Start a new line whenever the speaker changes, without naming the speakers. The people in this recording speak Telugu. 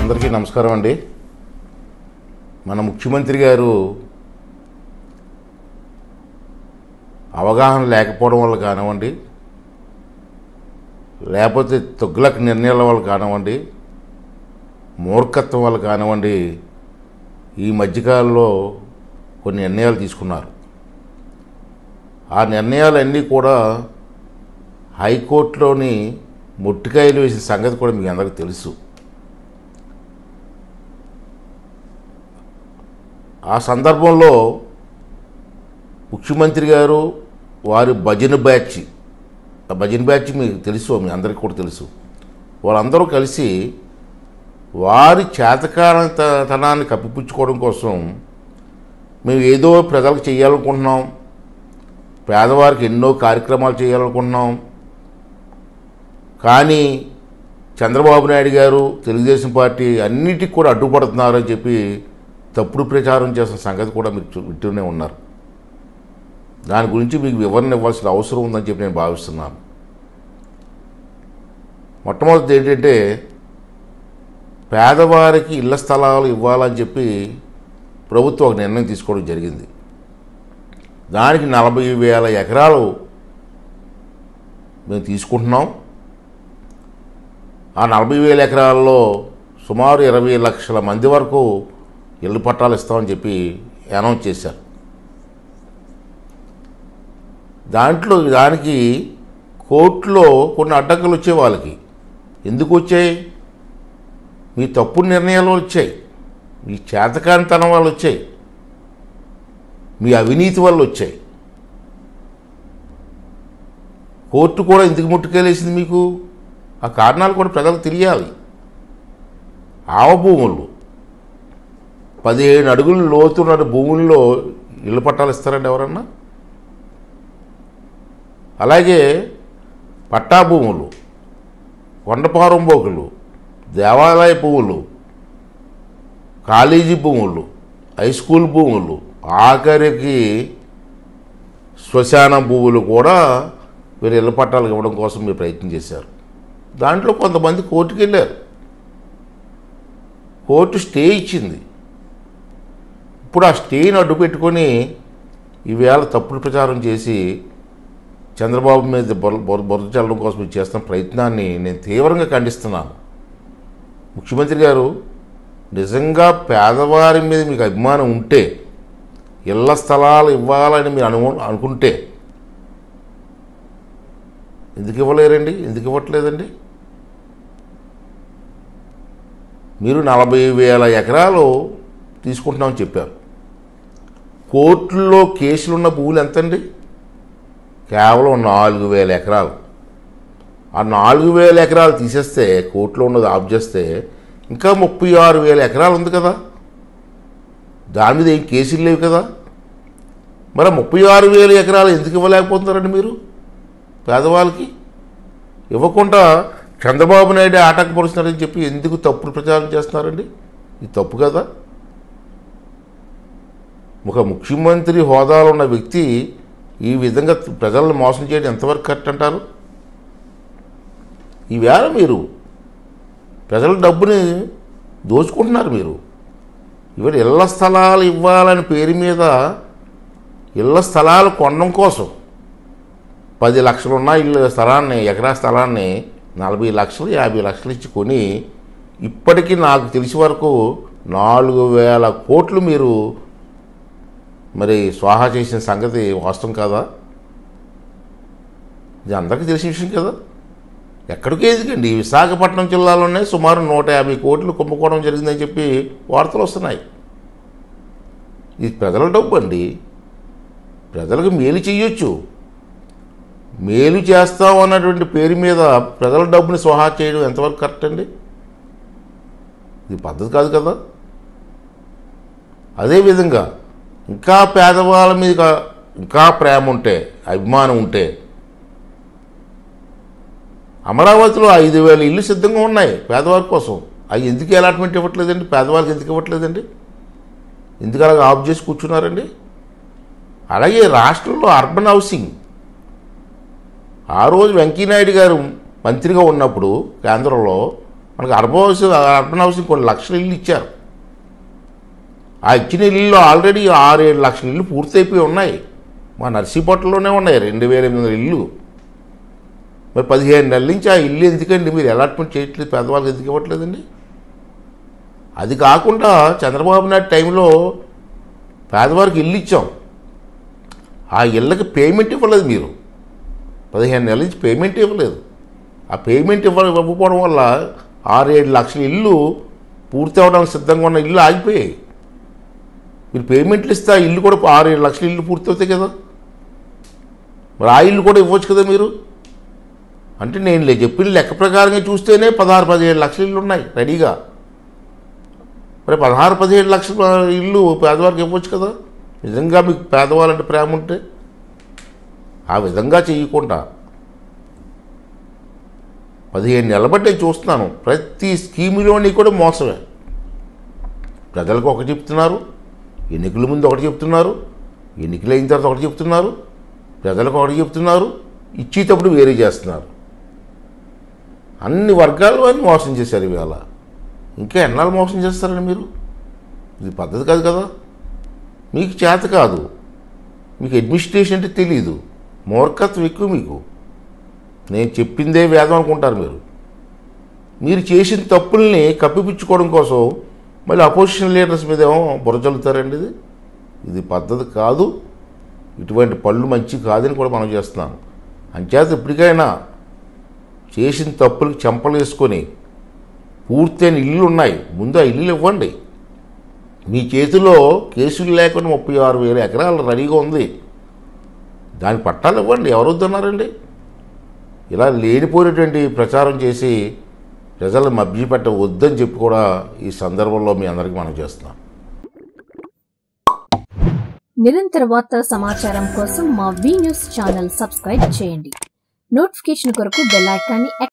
అందరికీ నమస్కారం అండి మన ముఖ్యమంత్రి గారు అవగాహన లేకపోవడం వల్ల కానివ్వండి లేకపోతే తొగ్గులకు నిర్ణయాల వల్ల కానివ్వండి మూర్ఖత్వం వల్ల కానివ్వండి ఈ మధ్యకాలంలో కొన్ని నిర్ణయాలు తీసుకున్నారు ఆ నిర్ణయాలన్నీ కూడా హైకోర్టులోని ముట్టికాయలు వేసిన సంగతి కూడా మీకు అందరికీ తెలుసు ఆ సందర్భంలో ముఖ్యమంత్రి గారు వారి భజన బ్యాచ్ ఆ భజన బ్యాచ్ మీకు తెలుసు మీ అందరికీ కూడా తెలుసు వాళ్ళందరూ కలిసి వారి చేతకారణతనాన్ని కప్పిపుచ్చుకోవడం కోసం మేము ఏదో ప్రజలకు చేయాలనుకుంటున్నాం పేదవారికి ఎన్నో కార్యక్రమాలు చేయాలనుకుంటున్నాం కానీ చంద్రబాబు నాయుడు గారు తెలుగుదేశం పార్టీ అన్నిటికి కూడా అడ్డుపడుతున్నారని చెప్పి తప్పుడు ప్రచారం చేసిన సంగతి కూడా మీరు చూ- వింటూనే ఉన్నారు దాని గురించి మీకు వివరణ ఇవ్వాల్సిన అవసరం ఉందని చెప్పి నేను భావిస్తున్నాను మొట్టమొదటి ఏంటంటే పేదవారికి ఇళ్ల స్థలాలు ఇవ్వాలని చెప్పి ప్రభుత్వం ఒక నిర్ణయం తీసుకోవడం జరిగింది దానికి నలభై వేల ఎకరాలు మేము తీసుకుంటున్నాం ఆ నలభై వేల ఎకరాల్లో సుమారు ఇరవై లక్షల మంది వరకు ఇల్లు పట్టాలు ఇస్తామని చెప్పి అనౌన్స్ చేశారు దాంట్లో దానికి కోర్టులో కొన్ని అడ్డంకులు వచ్చాయి వాళ్ళకి ఎందుకు వచ్చాయి మీ తప్పుడు నిర్ణయాలు వచ్చాయి మీ చేతకానితనం వాళ్ళు వచ్చాయి మీ అవినీతి వల్ల వచ్చాయి కోర్టు కూడా ఎందుకు ముట్టుకెళ్ళేసింది మీకు ఆ కారణాలు కూడా ప్రజలకు తెలియాలి ఆవ భూములు పదిహేను అడుగులు లోతున్న భూముల్లో ఇళ్ళు పట్టాలు ఇస్తారండి ఎవరన్నా అలాగే పట్టా భూములు కొండపారం బోకులు దేవాలయ భూములు కాలేజీ భూములు హై స్కూల్ భూములు ఆఖరికి శ్మశాన భూములు కూడా మీరు ఇళ్ళ పట్టాలకు ఇవ్వడం కోసం మీరు ప్రయత్నం చేశారు దాంట్లో కొంతమంది కోర్టుకు వెళ్ళారు కోర్టు స్టే ఇచ్చింది ఇప్పుడు ఆ స్టేని అడ్డు పెట్టుకొని ఈవేళ తప్పుడు ప్రచారం చేసి చంద్రబాబు మీద బొర బొర- బురద చల్లడం కోసం మీరు చేస్తున్న ప్రయత్నాన్ని నేను తీవ్రంగా ఖండిస్తున్నాను ముఖ్యమంత్రి గారు నిజంగా పేదవారి మీద మీకు అభిమానం ఉంటే ఇళ్ల స్థలాలు ఇవ్వాలని మీరు అను అనుకుంటే ఎందుకు ఇవ్వలేరండి ఎందుకు ఇవ్వట్లేదండి మీరు నలభై వేల ఎకరాలు తీసుకుంటున్నామని చెప్పారు కోర్టుల్లో కేసులున్న భూములు ఎంతండి కేవలం నాలుగు వేల ఎకరాలు ఆ నాలుగు వేల ఎకరాలు తీసేస్తే కోర్టులో ఉన్నది ఆఫ్ చేస్తే ఇంకా ముప్పై ఆరు వేల ఎకరాలు ఉంది కదా దాని మీద ఏం కేసులు లేవు కదా మరి ముప్పై ఆరు వేల ఎకరాలు ఎందుకు ఇవ్వలేకపోతున్నారండి మీరు పేదవాళ్ళకి ఇవ్వకుండా చంద్రబాబు నాయుడు ఆటంకపరుస్తున్నారని చెప్పి ఎందుకు తప్పుడు ప్రచారం చేస్తున్నారండి ఇది తప్పు కదా ఒక ముఖ్యమంత్రి హోదాలో ఉన్న వ్యక్తి ఈ విధంగా ప్రజలను మోసం చేయడం ఎంతవరకు కరెక్ట్ అంటారు ఈవేళ మీరు ప్రజల డబ్బుని దోచుకుంటున్నారు మీరు ఇవాళ ఇళ్ల స్థలాలు ఇవ్వాలని పేరు మీద ఇళ్ల స్థలాలు కొనడం కోసం పది లక్షలు ఉన్న ఇల్లు స్థలాన్ని ఎకరా స్థలాన్ని నలభై లక్షలు యాభై లక్షలు ఇచ్చి కొని ఇప్పటికీ నాకు తెలిసి వరకు నాలుగు వేల కోట్లు మీరు మరి స్వాహా చేసిన సంగతి వాస్తవం కాదా ఇది అందరికీ తెలిసిన విషయం కదా ఎక్కడికి ఎందుకండి విశాఖపట్నం జిల్లాలోనే సుమారు నూట యాభై కోట్లు కుంభకోణం జరిగిందని చెప్పి వార్తలు వస్తున్నాయి ఇది ప్రజల డబ్బు అండి ప్రజలకు మేలు చేయొచ్చు మేలు చేస్తాం అన్నటువంటి పేరు మీద ప్రజల డబ్బుని స్వహా చేయడం ఎంతవరకు కరెక్ట్ అండి ఇది పద్ధతి కాదు కదా అదేవిధంగా ఇంకా పేదవాళ్ళ మీద ఇంకా ప్రేమ ఉంటే అభిమానం ఉంటే అమరావతిలో ఐదు వేల ఇల్లు సిద్ధంగా ఉన్నాయి పేదవారి కోసం అవి ఎందుకు అలాట్మెంట్ ఇవ్వట్లేదండి పేదవాళ్ళకి ఎందుకు ఇవ్వట్లేదండి ఎందుకు అలాగ ఆఫ్ చేసి కూర్చున్నారండి అలాగే రాష్ట్రంలో అర్బన్ హౌసింగ్ ఆ రోజు వెంకయ్యనాయుడు గారు మంత్రిగా ఉన్నప్పుడు కేంద్రంలో మనకు అర్బన్ హౌస్ అర్బన్ హౌసింగ్ కొన్ని లక్షల ఇల్లు ఇచ్చారు ఆ ఇచ్చిన ఇల్లు ఆల్రెడీ ఆరు ఏడు లక్షల ఇల్లు పూర్తయిపోయి ఉన్నాయి మా నర్సీపట్నంలోనే ఉన్నాయి రెండు వేల ఎనిమిది వందల ఇల్లు మరి పదిహేను నెలల నుంచి ఆ ఇల్లు ఎందుకండి మీరు అలాట్మెంట్ చేయట్లేదు పేదవాళ్ళకి ఎందుకు ఇవ్వట్లేదండి అది కాకుండా చంద్రబాబు నాయుడు టైంలో పేదవారికి ఇల్లు ఇచ్చాం ఆ ఇళ్ళకి పేమెంట్ ఇవ్వలేదు మీరు పదిహేను నెలల నుంచి పేమెంట్ ఇవ్వలేదు ఆ పేమెంట్ ఇవ్వ ఇవ్వకపోవడం వల్ల ఆరు ఏడు లక్షల ఇల్లు పూర్తి అవడానికి సిద్ధంగా ఉన్న ఇల్లు ఆగిపోయాయి మీరు పేమెంట్లు ఇస్తే ఆ ఇల్లు కూడా ఆరు ఏడు లక్షల ఇల్లు పూర్తి అవుతాయి కదా మరి ఆ ఇల్లు కూడా ఇవ్వచ్చు కదా మీరు అంటే నేను లే- చెప్పిన లెక్క ప్రకారంగా చూస్తేనే పదహారు పదిహేడు లక్షల ఇల్లు ఉన్నాయి రెడీగా మరి పదహారు పదిహేడు లక్షల ఇల్లు పేదవారికి ఇవ్వచ్చు కదా నిజంగా మీకు పేదవాళ్ళంటే ప్రేమ ఉంటే ఆ విధంగా చేయకుండా పదిహేను నెలల బట్టి నేను చూస్తున్నాను ప్రతి స్కీములోని కూడా మోసమే ప్రజలకు ఒకటి చెప్తున్నారు ఎన్నికల ముందు ఒకటి చెప్తున్నారు ఎన్నికలు అయిన తర్వాత ఒకటి చెప్తున్నారు ప్రజలకు ఒకటి చెప్తున్నారు ఇచ్చేటప్పుడు వేరే చేస్తున్నారు అన్ని వర్గాలు అని మోసం చేశారు ఇవాళ ఇంకా ఎన్నాళ్ళు మోసం చేస్తారండి మీరు ఇది పద్ధతి కాదు కదా మీకు చేత కాదు మీకు అడ్మినిస్ట్రేషన్ అంటే తెలియదు మూర్ఖత్వం ఎక్కువ మీకు నేను చెప్పిందే వేదం అనుకుంటారు మీరు మీరు చేసిన తప్పుల్ని కప్పిపుచ్చుకోవడం కోసం మళ్ళీ అపోజిషన్ లీడర్స్ మీద ఏమో బురజల్లుతారండి ఇది ఇది పద్ధతి కాదు ఇటువంటి పళ్ళు మంచి కాదని కూడా మనం చేస్తున్నాం అంచేత ఇప్పటికైనా చేసిన తప్పులకు చెంపలేసుకొని పూర్తయిన ఇల్లు ఉన్నాయి ముందు ఆ ఇల్లు ఇవ్వండి మీ చేతిలో కేసులు లేకుండా ముప్పై ఆరు వేల ఎకరాలు రెడీగా ఉంది దాని పట్టాలు ఇవ్వండి ఎవరు వద్దన్నారండి ఇలా లేనిపోయినటువంటి ప్రచారం చేసి ప్రజలను మభ్యపెట్ట వద్దని చెప్పి కూడా ఈ సందర్భంలో మీ అందరికీ మనం చేస్తున్నాం
నిరంతర వార్తా సమాచారం కోసం మా వి న్యూస్ ఛానల్ సబ్స్క్రైబ్ చేయండి నోటిఫికేషన్ కొరకు బెల్ ఐకాన్ని